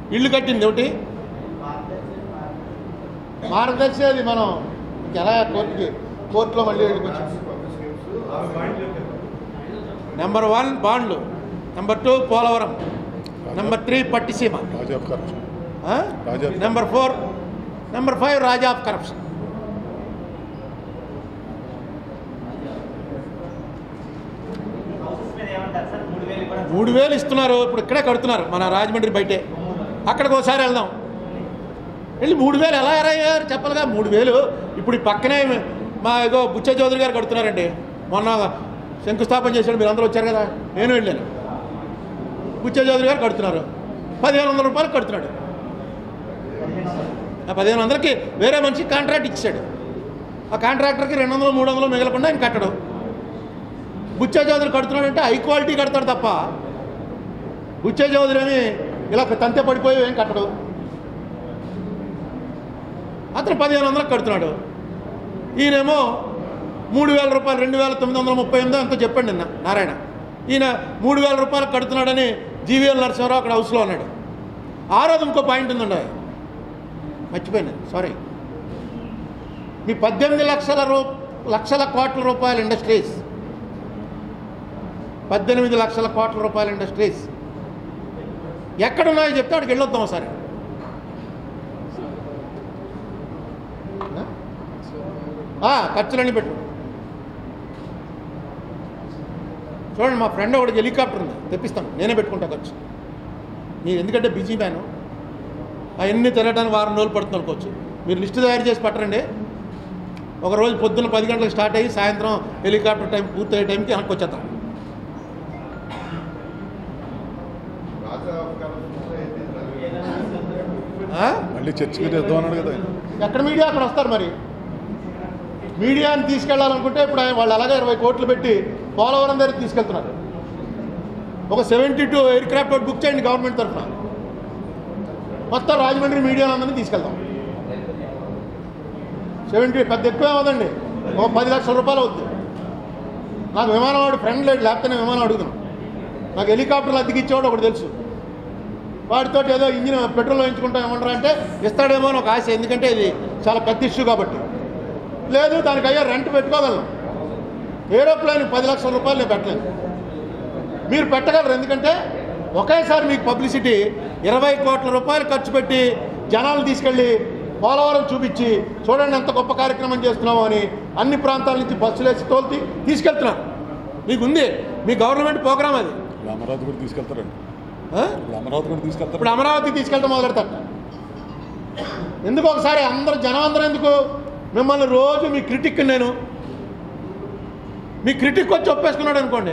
ఇల్లు కట్టింది ఒకటి మార్గదర్శి అది మనం ఎలా కోర్టుకి కోర్టులో మళ్ళీ వెళ్ళుకొచ్చాం నెంబర్ వన్ బాండ్లు number two Polavaram number three Pattiseema raja of corruption ఆ? Raja number four number five raja of corruption houses మీద ఏమంటారు సార్ మూడు వేలు ఇవ్వడం మూడు వేలు ఇస్తున్నారు ఇప్పుడు ఇక్కడే కడుతున్నారు మన రాజమండ్రి బయటే అక్కడికి ఒకసారి వెళ్దాం వెళ్ళి మూడు వేలు ఎలా అయ్యారు చెప్పాలిగా మూడు వేలు ఇప్పుడు ఈ పక్కనే మా ఏదో బుచ్చ చౌదరి గారు కడుతున్నారండి మొన్న శంకుస్థాపన చేశాడు మీరు అందరూ వచ్చారు కదా నేను వెళ్ళాను బుచ్చ చౌదరి గారు కడుతున్నారు పదిహేను వందల రూపాయలు కడుతున్నాడు ఆ పదిహేను వందలకి వేరే మనిషి కాంట్రాక్ట్ ఇచ్చాడు ఆ కాంట్రాక్టర్కి రెండు వందలు మూడు వందలు మిగలకుండా ఆయన కట్టడు బుచ్చ చౌదరి కడుతున్నాడంటే హై క్వాలిటీ కడతాడు తప్ప బుచ్చ చౌదరి అని ఇలా తంతె పడిపోయి ఏం కట్టడు అతను పదిహేను వందలకు కడుతున్నాడు ఈయనేమో మూడు వేల రూపాయలు రెండు వేల తొమ్మిది వందల ముప్పై ఎనిమిది అంతా చెప్పండి నిన్న నారాయణ ఈయన మూడు వేల రూపాయలకు కడుతున్నాడని జీవీఎల్ నరసింహరావు అక్కడ హౌస్లో ఉన్నాడు ఆ రోజు ఇంకో పాయింట్ ఉందండి మర్చిపోయాను సారీ మీ పద్దెనిమిది లక్షల రూ లక్షల కోట్ల రూపాయల ఇండస్ట్రీస్ పద్దెనిమిది లక్షల కోట్ల రూపాయల ఇండస్ట్రీస్ ఎక్కడున్నాయో చెప్తే అక్కడికి వెళ్ళొద్దాం ఒకసారి ఆ, ఖర్చులన్నీ పెట్టు చూడండి మా ఫ్రెండ్ ఒకటి హెలికాప్టర్ ఉంది తెప్పిస్తాను నేనే పెట్టుకుంటా ఖర్చు మీరు ఎందుకంటే బిజీ మ్యాను అవన్నీ తిరగడానికి వారం రోజులు పడుతుంది అనుకోవచ్చు మీరు లిస్టు తయారు చేసి పట్టరండి ఒక రోజు పొద్దున్న పది గంటలకు స్టార్ట్ అయ్యి సాయంత్రం హెలికాప్టర్ టైం పూర్తయ్యే టైంకి వెనక్కి వచ్చేద్దాం ఆ? మళ్ళీ చర్చ్ మీద ఇద్దాం అన్నాడు కదా ఆయన. ఎక్కడ మీడియా అక్కడ వస్తారు మరి మీడియాని తీసుకెళ్లాలనుకుంటే ఇప్పుడు ఆయన వాళ్ళు అలాగే ఇరవై కోట్లు పెట్టి పోలవరం దగ్గర తీసుకెళ్తున్నారు ఒక సెవెంటీ టూ ఎయిర్ క్రాఫ్ట్ ఒకటి బుక్ చేయండి గవర్నమెంట్ తరఫున మొత్తం రాజమండ్రి మీడియా అందరినీ తీసుకెళ్దాం సెవెంటీ పెద్ద ఎక్కువ ఏమవుదండి ఒక పది లక్షల రూపాయలు అవుద్ది నాకు విమానం వాడు ఫ్రెండ్ లేడు లేకపోతే నేను విమానం అడుగుతాను నాకు హెలికాప్టర్లు అద్దెకి ఇచ్చేవాడు ఒకటి తెలుసు వాటితో ఏదో ఇంజిన్ పెట్రోల్ వేయించుకుంటాం ఏమంటారు అంటే ఇస్తాడేమో అని ఒక ఆశ ఎందుకంటే ఇది చాలా పెద్ద ఇష్యూ కాబట్టి లేదు దానికి అయ్యా రెంట్ పెట్టుకోగలను ఏరోప్లేన్ పది లక్షల రూపాయలు నేను పెట్టలేను మీరు పెట్టగలరు ఎందుకంటే ఒకేసారి మీకు పబ్లిసిటీ ఇరవై కోట్ల రూపాయలు ఖర్చు పెట్టి జనాలు తీసుకెళ్ళి పోలవరం చూపించి చూడండి ఎంత గొప్ప కార్యక్రమం చేస్తున్నాము అని అన్ని ప్రాంతాల నుంచి బస్సులు వేసి తోల్తి తీసుకెళ్తున్నారు మీకు ఉంది మీ గవర్నమెంట్ ప్రోగ్రామ్ అది ఇప్పుడు అమరావతి కూడా తీసుకెళ్తారండి ఆ? ఇప్పుడు అమరావతి కూడా తీసుకెళ్తారు ఇప్పుడు అమరావతి తీసుకెళ్ళడం మొదలెడతారు ఎందుకు ఒకసారి అందరూ జనం అందరూ ఎందుకు మిమ్మల్ని రోజు మీ క్రిటిక్ నేను మీ క్రిటిక్ వచ్చి ఒప్పేసుకున్నాడు అనుకోండి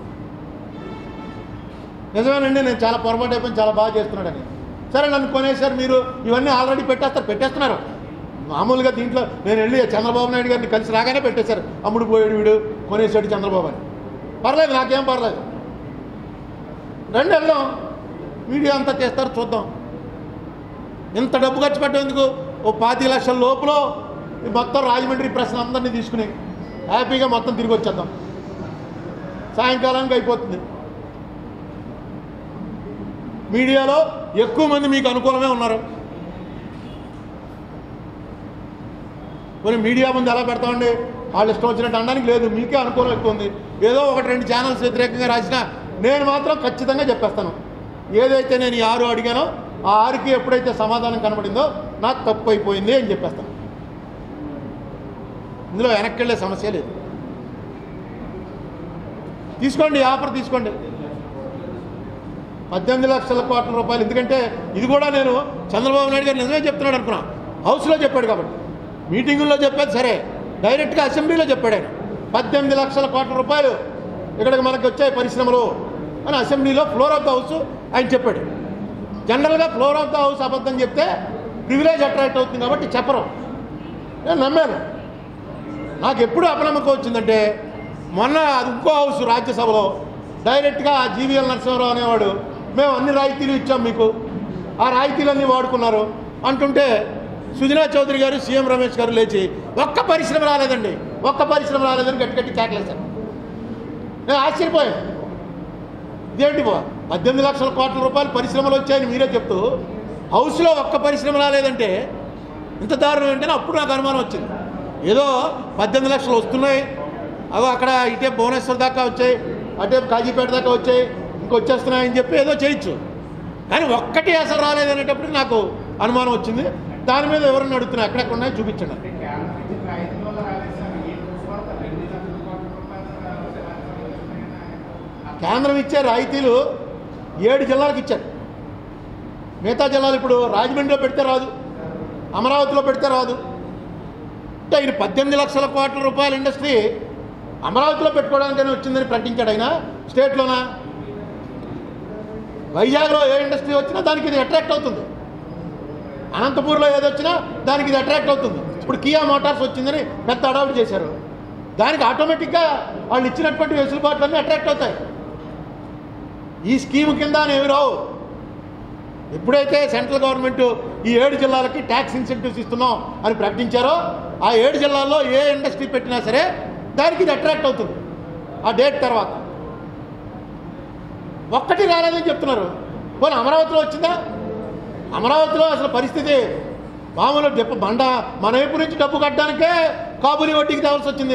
నిజమేనండి నేను చాలా పొరపాటు అయిపోయి చాలా బాగా చేస్తున్నాడని సరే నన్ను కొనేసారు మీరు ఇవన్నీ ఆల్రెడీ పెట్టేస్తారు పెట్టేస్తున్నారు మామూలుగా దీంట్లో నేను వెళ్ళి చంద్రబాబు నాయుడు గారిని కలిసి రాగానే పెట్టేశారు అమ్ముడు పోయాడు వీడు కొనేసాడు చంద్రబాబు అని పర్లేదు నాకేం పర్లేదు రండి వెళ్దాం మీడియా అంతా చేస్తారు చూద్దాం ఇంత డబ్బు ఖర్చు పెట్టేందుకు ఓ పాతి లక్షల లోపల ఈ మొత్తం రాజమండ్రి ప్రశ్న అందరినీ తీసుకుని హ్యాపీగా మొత్తం తిరిగి వచ్చేద్దాం సాయంకాలానికి అయిపోతుంది మీడియాలో ఎక్కువ మంది మీకు అనుకూలమే ఉన్నారు మరి మీడియా ముందు ఎలా పెడతామండి వాళ్ళు ఇష్టం వచ్చినట్టు అనడానికి లేదు మీకే అనుకూలం ఎక్కువ ఉంది ఏదో ఒకటి రెండు ఛానల్స్ వ్యతిరేకంగా రాసినా నేను మాత్రం ఖచ్చితంగా చెప్పేస్తాను ఏదైతే నేను ఈ ఆరు అడిగానో ఆ ఆరుకి ఎప్పుడైతే సమాధానం కనబడిందో నాకు తప్పు అయిపోయింది అని చెప్పేస్తాను ఇందులో వెనక్కి వెళ్ళే సమస్య లేదు తీసుకోండి ఈ ఆఫర్ తీసుకోండి పద్దెనిమిది లక్షల కోట్ల రూపాయలు ఎందుకంటే ఇది కూడా నేను చంద్రబాబు నాయుడు గారు నిజమే చెప్తున్నాడు అనుకున్నా హౌస్లో చెప్పాడు కాబట్టి మీటింగుల్లో చెప్పేది సరే డైరెక్ట్గా అసెంబ్లీలో చెప్పాడు ఆయన పద్దెనిమిది లక్షల కోట్ల రూపాయలు ఇక్కడికి మనకి వచ్చాయి పరిశ్రమలు అని అసెంబ్లీలో ఫ్లోర్ ఆఫ్ ద హౌస్ ఆయన చెప్పాడు జనరల్గా ఫ్లోర్ ఆఫ్ ద హౌస్ అబద్ధం చెప్తే ప్రివిలేజ్ అట్రాక్ట్ అవుతుంది కాబట్టి చెప్పరు నేను నమ్మాను నాకు ఎప్పుడు అపనమ్మకం వచ్చిందంటే మొన్న అది ఇంకో హౌస్ రాజ్యసభలో డైరెక్ట్గా ఆ జీవీఎల్ నరసింహరావు అనేవాడు మేము అన్ని రాయితీలు ఇచ్చాం మీకు ఆ రాయితీలన్నీ వాడుకున్నారు అంటుంటే సుజనా చౌదరి గారు సీఎం రమేష్ గారు లేచి ఒక్క పరిశ్రమ రాలేదండి ఒక్క పరిశ్రమ రాలేదని గట్టి గట్టి కేకలేశారు నేను ఆశ్చర్యపోయాను ఇదేంటి బా పద్దెనిమిది లక్షల కోట్ల రూపాయలు పరిశ్రమలు వచ్చాయని మీరే చెప్తూ హౌస్లో ఒక్క పరిశ్రమ రాలేదంటే ఇంత దారుణం ఏంటని అప్పుడు నాకు అనుమానం వచ్చింది ఏదో పద్దెనిమిది లక్షలు వస్తున్నాయి అవి అక్కడ ఇటే భువనేశ్వర్ దాకా వచ్చాయి అటే కాజీపేట దాకా వచ్చాయి ఇంకొచ్చేస్తున్నాయని చెప్పి ఏదో చేయొచ్చు కానీ ఒక్కటి అసలు రాలేదనేటప్పటికి నాకు అనుమానం వచ్చింది దాని మీద ఎవరన్నా అడుగుతున్నా ఎక్కడెక్కడ ఉన్నాయో చూపించండి కేంద్రం ఇచ్చే రాయితీలు ఏడు జిల్లాలకు ఇచ్చారు మిగతా జిల్లాలు ఇప్పుడు రాజమండ్రిలో పెడితే రాదు అమరావతిలో పెడితే రాదు అంటే ఆయన పద్దెనిమిది లక్షల కోట్ల రూపాయల ఇండస్ట్రీ అమరావతిలో పెట్టుకోవడానికైనా వచ్చిందని ప్రకటించాడు ఆయన స్టేట్లోనా వైజాగ్లో ఏ ఇండస్ట్రీ వచ్చినా దానికి ఇది అట్రాక్ట్ అవుతుంది అనంతపూర్లో ఏది వచ్చినా దానికి ఇది అట్రాక్ట్ అవుతుంది ఇప్పుడు కియా మోటార్స్ వచ్చిందని పెద్ద అడావిడి చేశారు దానికి ఆటోమేటిక్గా వాళ్ళు ఇచ్చినటువంటి వెసులుబాట్లన్నీ అట్రాక్ట్ అవుతాయి ఈ స్కీమ్ కింద ఏమి రావు ఎప్పుడైతే సెంట్రల్ గవర్నమెంట్ ఈ ఏడు జిల్లాలకి ట్యాక్స్ ఇన్సెంటివ్స్ ఇస్తున్నాం అని ప్రకటించారో ఆ ఏడు జిల్లాల్లో ఏ ఇండస్ట్రీ పెట్టినా సరే దానికి ఇది అట్రాక్ట్ అవుతుంది ఆ డేట్ తర్వాత ఒక్కటి రాలేదని చెప్తున్నారు పోనీ అమరావతిలో వచ్చిందా అమరావతిలో అసలు పరిస్థితి మామూలు డబ్బు బండ మన వైపు నుంచి డబ్బు కట్టడానికే కాబూలి వడ్డీకి తేవాల్సి వచ్చింది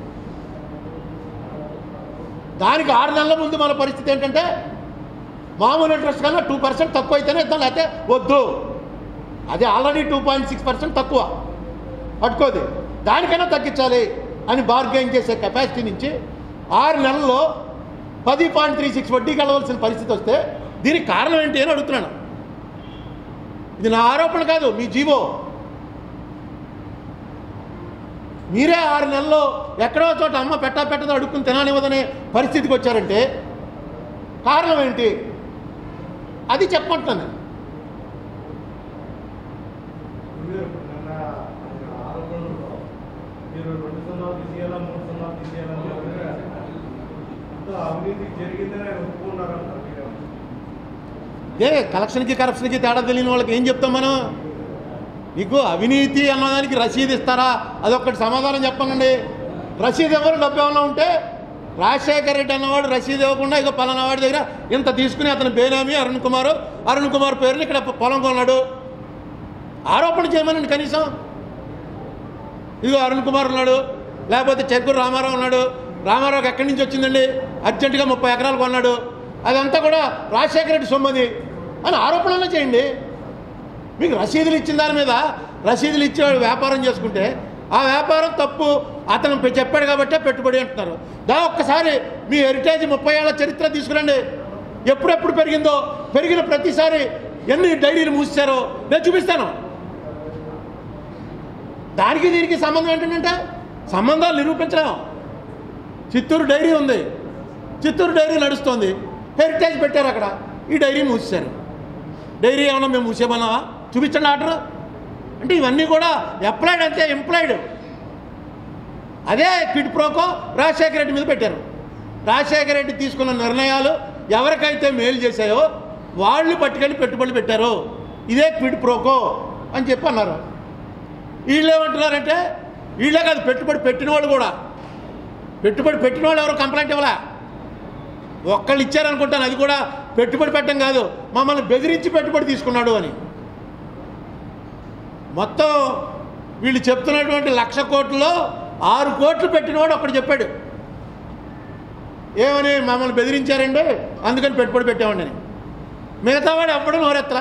దానికి ఆరు నెలల ముందు మన పరిస్థితి ఏంటంటే మామూలు ఇంట్రెస్ట్ కన్నా టూ పర్సెంట్ తక్కువ అయితేనే ఇద్దాం లేకపోతే వద్దు అది already two point six percent తక్కువ పట్టుకోది దానికైనా తగ్గించాలి అని బార్గెయిన్ చేసే కెపాసిటీ నుంచి ఆరు నెలల్లో పది పాయింట్ త్రీ సిక్స్ వడ్డీకి వెళ్ళవలసిన పరిస్థితి వస్తే దీనికి కారణం ఏంటి అని అడుగుతున్నాను ఇది నా ఆరోపణ కాదు మీ జీవో మీరే ఆరు నెలల్లో ఎక్కడో చోట అమ్మ పెట్టా పెట్టదో అడుక్కుని తిననివ్వదనే పరిస్థితికి వచ్చారంటే కారణం ఏంటి అది చెప్పమంటున్నాను నేను. మీరు నిన్న ఆరోపణలో మీరు రెండు సున్నాలు తీసేయాలా మూడు సున్నాలు తీసేయాలని చెప్పారు అంతా అవినీతి జరిగిందని ఆయన ఒప్పుకున్నారంటారు మీరేమో ఏ కలెక్షన్కి కరప్షన్కి తేడా తెలియని వాళ్ళకి ఏం చెప్తాం మనం నీకు అవినీతి అన్నదానికి రసీదు ఇస్తారా అదొక్కటి సమాధానం చెప్పనండి రసీదు ఎవరు డబ్బు ఏమన్నా ఉంటే రాజశేఖర రెడ్డి అన్నవాడు రసీదు ఇవ్వకుండా ఇక పలానా వాడి దగ్గర ఇంత తీసుకుని అతని బేనామీ అరుణ్ కుమార్ అరుణ్ కుమార్ పేరుని ఇక్కడ పొలం కొన్నాడు ఆరోపణ చేయమనండి కనీసం ఇదిగో అరుణ్ కుమార్ ఉన్నాడు లేకపోతే చెరుకూరు రామారావు ఉన్నాడు రామారావుకి ఎక్కడి నుంచి వచ్చిందండి అర్జెంటుగా ముప్పై ఎకరాలు కొన్నాడు అదంతా కూడా రాజశేఖర రెడ్డి సొమ్మది అని ఆరోపణలు చేయండి మీకు రసీదులు ఇచ్చిన దాని మీద రసీదులు ఇచ్చేవాడు వ్యాపారం చేసుకుంటే ఆ వ్యాపారం తప్పు అతను పె- చెప్పాడు కాబట్టే పెట్టుబడి అంటున్నారు దా ఒక్కసారి మీ హెరిటేజ్ ముప్పై ఏళ్ళ చరిత్ర తీసుకురండి ఎప్పుడెప్పుడు పెరిగిందో పెరిగిన ప్రతిసారి ఎన్ని డైరీలు మూసారో నేను చూపిస్తాను దానికి దీనికి సంబంధం ఏంటంటే సంబంధాలు నిరూపించడం చిత్తూరు డైరీ ఉంది చిత్తూరు డైరీ నడుస్తోంది హెరిటేజ్ పెట్టారు అక్కడ ఈ డైరీ మూసేశారు డైరీ ఏమన్నా మేము మూసేమన్నావా చూపించండి ఆర్డర్ అంటే ఇవన్నీ కూడా అప్లైడ్ అంటే ఎంప్లాయిడ్ అదే క్విడ్ ప్రోకో రాజశేఖర రెడ్డి మీద పెట్టారు రాజశేఖర రెడ్డి తీసుకున్న నిర్ణయాలు ఎవరికైతే మేలు చేశాయో వాళ్ళు పట్టుకెళ్ళి పెట్టుబడులు పెట్టారు ఇదే క్విడ్ ప్రోకో అని చెప్పి అన్నారు వీళ్ళు ఏమంటున్నారంటే వీళ్ళే కాదు పెట్టుబడి పెట్టిన వాళ్ళు కూడా పెట్టుబడి పెట్టిన వాళ్ళు ఎవరు కంప్లైంట్ ఇవ్వలే ఒక్కళ్ళు ఇచ్చారనుకుంటాను అది కూడా పెట్టుబడి పెట్టడం కాదు మమ్మల్ని బెదిరించి పెట్టుబడి తీసుకున్నాడు అని మొత్తం వీళ్ళు చెప్తున్నటువంటి లక్ష కోట్లలో ఆరు కోట్లు పెట్టినవాడు ఒకడు చెప్పాడు ఏమని మమ్మల్ని బెదిరించారండి అందుకని పెట్టుబడి పెట్టామండి అని మిగతా వాడు ఎప్పుడు నోరెత్తలా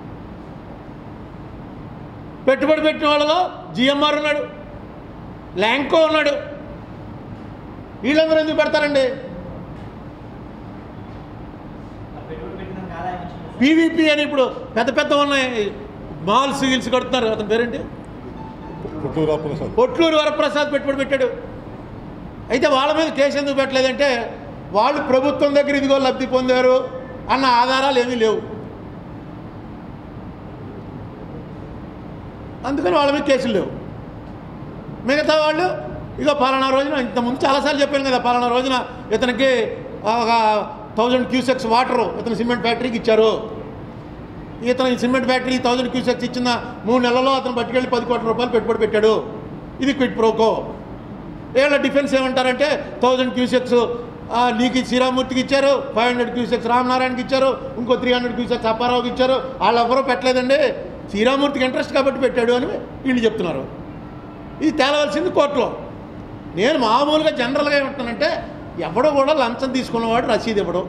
పెట్టుబడి పెట్టిన వాళ్ళలో జిఎంఆర్ ఉన్నాడు ల్యాంకో ఉన్నాడు వీళ్ళందరూ ఎందుకు పెడతారండి పీవీపీ అని ఇప్పుడు పెద్ద పెద్ద ఉన్నాయి మాల్స్ గిల్స్ కడుతున్నారు అతని పేరేంటి పుట్టూరు ప్రసాద్ పొట్లూరు వరప్రసాద్ పెట్టుబడి పెట్టాడు అయితే వాళ్ళ మీద కేసు ఎందుకు పెట్టలేదంటే వాళ్ళు ప్రభుత్వం దగ్గర ఇదిగో లబ్ధి పొందారు అన్న ఆధారాలు ఏమీ లేవు అందుకని వాళ్ళ మీద కేసులు లేవు మిగతా వాళ్ళు ఇక పలానా రోజున ఇంతకుముందు చాలాసార్లు చెప్పాను కదా పలానా రోజున ఇతనికి ఒక థౌజండ్ క్యూసెక్స్ వాటర్ ఇతను సిమెంట్ ఫ్యాక్టరీకి ఇచ్చారు ఇతను ఈ సిమెంట్ ఫ్యాక్టరీ థౌజండ్ క్యూసెక్స్ ఇచ్చిన మూడు నెలల్లో అతను పట్టుకెళ్ళి పది కోట్ల రూపాయలు పెట్టుబడి పెట్టాడు ఇది క్విట్ ప్రోకో వీళ్ళ డిఫెన్స్ ఏమంటారంటే థౌజండ్ క్యూసెక్స్ ఆ, నీకు శ్రీరామూర్తికి ఇచ్చారు ఫైవ్ హండ్రెడ్ క్యూసెక్స్ రామనారాయణకి ఇచ్చారు ఇంకో త్రీ హండ్రెడ్ క్యూసెక్స్ అప్పారావుకి ఇచ్చారు వాళ్ళు ఎవరో పెట్టలేదండి శ్రీరామూర్తికి ఇంట్రెస్ట్ కాబట్టి పెట్టాడు అని వీళ్ళు చెప్తున్నారు ఇది తేలవలసింది కోర్టులో నేను మామూలుగా జనరల్గా ఏమంటున్నానంటే ఎవడో కూడా లంచం తీసుకున్నవాడు రసీదు ఇవ్వడు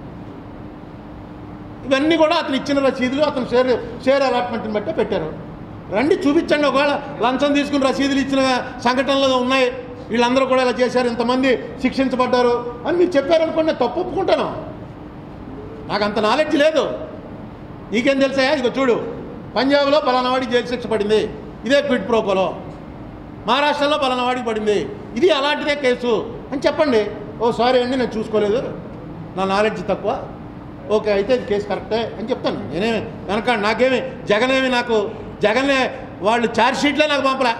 ఇవన్నీ కూడా అతను ఇచ్చిన రసీదులు అతను షేర్ షేర్ అలాట్మెంట్ని బట్టే పెట్టారు రండి చూపించండి ఒకవేళ లంచం తీసుకుని రసీదులు ఇచ్చిన సంఘటనలు ఉన్నాయి వీళ్ళందరూ కూడా ఇలా చేశారు ఇంతమంది శిక్షించబడ్డారు అని మీరు చెప్పారనుకోండి నేను తప్పు ఒప్పుకుంటాను నాకు అంత నాలెడ్జ్ లేదు నీకేం తెలుసా ఇక చూడు పంజాబ్లో పలానావాడికి జైలు శిక్ష పడింది ఇదే క్విడ్ ప్రోకోలో మహారాష్ట్రలో పలానావాడికి పడింది ఇది అలాంటిదే కేసు అని చెప్పండి ఓ సారీ అండి నేను చూసుకోలేదు నా నాలెడ్జ్ తక్కువ ఓకే అయితే ఇది కేసు కరెక్టే అని చెప్తాను నేనేమి వెనక నాకేమి జగనేమి నాకు జగనే వాళ్ళు ఛార్జ్ షీట్లే నాకు పంపలే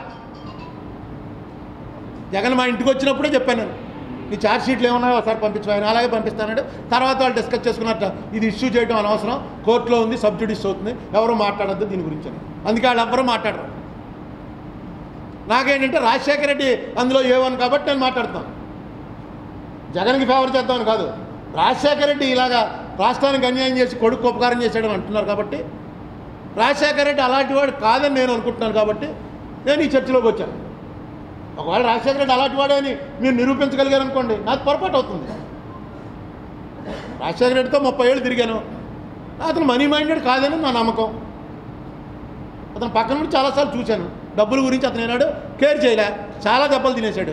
జగన్ మా ఇంటికి వచ్చినప్పుడే చెప్పాను నేను ఈ ఛార్జ్ షీట్లు ఏమన్నాయో ఒకసారి పంపించు ఆయన అలాగే పంపిస్తానంటే తర్వాత వాళ్ళు డిస్కస్ చేసుకున్నట్ట ఇది ఇష్యూ చేయడం అనవసరం కోర్టులో ఉంది సబ్జుడిస్ అవుతుంది ఎవరు మాట్లాడద్దు దీని గురించి అని అందుకే వాళ్ళు ఎవ్వరూ మాట్లాడరు నాకేంటంటే రాజశేఖర రెడ్డి అందులో ఏవని కాబట్టి నేను మాట్లాడుతాను జగన్కి ఫేవర్ చేద్దామని కాదు రాజశేఖర రెడ్డి ఇలాగా రాష్ట్రానికి అన్యాయం చేసి కొడుకు ఉపకారం చేశాడని అంటున్నారు కాబట్టి రాజశేఖర రెడ్డి అలాంటి వాడు కాదని నేను అనుకుంటున్నాను కాబట్టి నేను ఈ చర్చలోకి వచ్చాను ఒకవేళ రాజశేఖర రెడ్డి అలాంటి వాడే అని మీరు నిరూపించగలిగారు అనుకోండి నాకు పొరపాటు అవుతుంది రాజశేఖర రెడ్డితో ముప్పై ఏళ్ళు తిరిగాను అతను మనీ మైండెడ్ కాదని నా నమ్మకం అతను పక్కన నుండి చాలాసార్లు చూశాను డబ్బుల గురించి అతను ఏనాడు కేర్ చేయలే చాలా దెబ్బలు తినేశాడు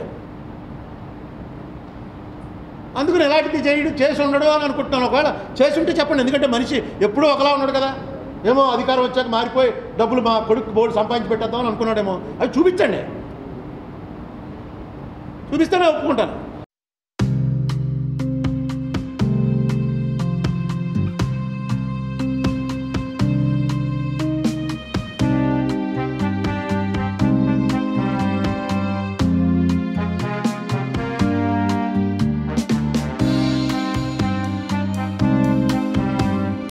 అందుకని ఎలాంటిది చేయడు చేసి ఉండడు అని అనుకుంటున్నాను ఒకవేళ చేసి ఉంటే చెప్పండి ఎందుకంటే మనిషి ఎప్పుడూ ఒకలా ఉన్నాడు కదా ఏమో అధికారం వచ్చాక మారిపోయి డబ్బులు మా కొడుకు బోర్డు సంపాదించి పెట్టేద్దామని అనుకున్నాడేమో అవి చూపించండి చూపిస్తేనే ఒప్పుకుంటాను